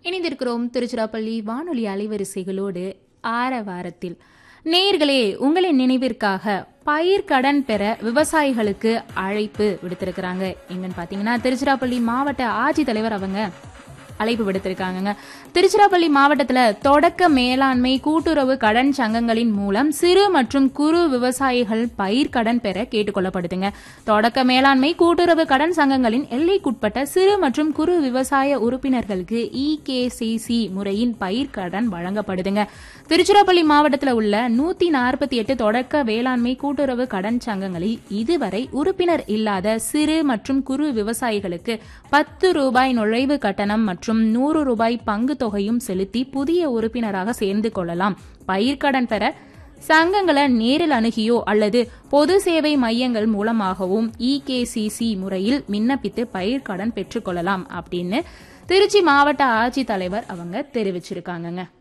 இணைந்திருக்கிறோம் திருச்சிராப்பள்ளி வானொலி அலைவரிசைகளோடு ஆர வாரத்தில் நேர்களே உங்களின் நினைவிற்காக பயிர் கடன் பெற விவசாயிகளுக்கு அழைப்பு விடுத்திருக்கிறாங்க எங்கன்னு பாத்தீங்கன்னா திருச்சிராப்பள்ளி மாவட்ட ஆட்சித்தலைவர் அவங்க அழைப்பு விடுத்திருக்காங்க திருச்சிராப்பள்ளி மாவட்டத்துல தொடக்க மேலாண்மை கூட்டுறவு கடன் சங்கங்களின் மூலம் சிறு மற்றும் குறு விவசாயிகள் பயிர் கடன் பெற கேட்டுக்கொள்ளப்படுதுங்க தொடக்க மேலாண்மை கூட்டுறவு கடன் சங்கங்களின் எல்லைக்குட்பட்ட சிறு மற்றும் குறு விவசாய உறுப்பினர்களுக்கு இகேசிசி முறையின் பயிர் கடன் வழங்கப்படுதுங்க திருச்சிராப்பள்ளி மாவட்டத்தில் உள்ள நூத்தி நாற்பத்தி எட்டு தொடக்க வேளாண்மை கூட்டுறவு கடன் சங்கங்களில் இதுவரை உறுப்பினர் இல்லாத சிறு மற்றும் குறு விவசாயிகளுக்கு பத்து ரூபாய் நுழைவு கட்டணம் மற்றும் நூறு ரூபாய் பங்கு தொகையும் செலுத்தி புதிய உறுப்பினராக சேர்ந்து கொள்ளலாம் பயிர்க்கடன் பெற சங்கங்களை நேரில் அணுகியோ அல்லது பொது சேவை மையங்கள் மூலமாகவும் இகேசிசி முறையில் விண்ணப்பித்து பயிர்க்கடன் பெற்றுக்கொள்ளலாம் அப்படின்னு திருச்சி மாவட்ட ஆட்சித்தலைவர் அவங்க தெரிவிச்சிருக்காங்கங்க